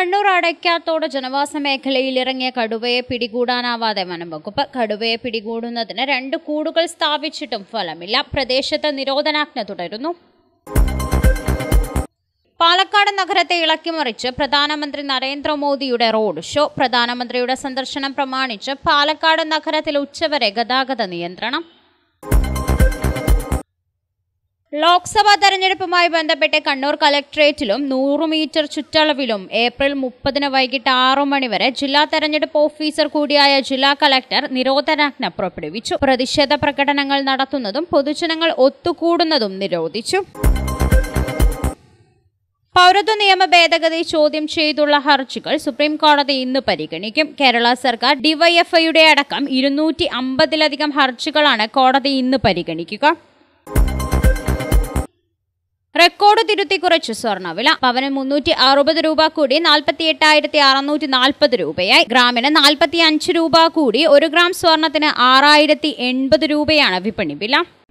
കണ്ണൂർ അടയ്ക്കാത്തോട് ജനവാസ മേഖലയിൽ ഇറങ്ങിയ കടുവയെ പിടികൂടാനാവാതെ വനംവകുപ്പ് കടുവയെ പിടികൂടുന്നതിന് രണ്ട് കൂടുകൾ സ്ഥാപിച്ചിട്ടും ഫലമില്ല പ്രദേശത്ത് നിരോധനാജ്ഞ തുടരുന്നു പാലക്കാട് നഗരത്തെ ഇളക്കിമറിച്ച് പ്രധാനമന്ത്രി നരേന്ദ്രമോദിയുടെ റോഡ് ഷോ പ്രധാനമന്ത്രിയുടെ സന്ദർശനം പ്രമാണിച്ച് പാലക്കാട് നഗരത്തിൽ ഉച്ചവരെ ഗതാഗത നിയന്ത്രണം ലോക്സഭാ തെരഞ്ഞെടുപ്പുമായി ബന്ധപ്പെട്ട് കണ്ണൂർ കലക്ട്രേറ്റിലും നൂറ് മീറ്റർ ചുറ്റളവിലും ഏപ്രിൽ മുപ്പതിന് വൈകിട്ട് ആറു മണിവരെ ജില്ലാ തെരഞ്ഞെടുപ്പ് ഓഫീസർ കൂടിയായ ജില്ലാ കലക്ടർ നിരോധനാജ്ഞ പുറപ്പെടുവിച്ചു പ്രതിഷേധ പ്രകടനങ്ങൾ നടത്തുന്നതും പൊതുജനങ്ങൾ ഒത്തുകൂടുന്നതും നിരോധിച്ചു പൗരത്വ നിയമ ഭേദഗതി ചോദ്യം ചെയ്തുള്ള ഹർജികൾ സുപ്രീം കോടതി ഇന്ന് പരിഗണിക്കും കേരള സർക്കാർ ഡിവൈഎഫ്ഐയുടെ അടക്കം ഇരുന്നൂറ്റി അമ്പതിലധികം ഹർജികളാണ് കോടതി ഇന്ന് പരിഗണിക്കുക റെക്കോർഡ് തിരുത്തി കുറച്ചു സ്വർണ്ണവില പവന് മുന്നൂറ്റി അറുപത് രൂപ കൂടി നാൽപ്പത്തി എട്ടായിരത്തി അറുന്നൂറ്റി നാൽപ്പത് രൂപയായി ഗ്രാമിന് നാൽപ്പത്തി അഞ്ച് രൂപ കൂടി ഒരു ഗ്രാം സ്വർണത്തിന് ആറായിരത്തി എൺപത് രൂപയാണ് വിപണി വില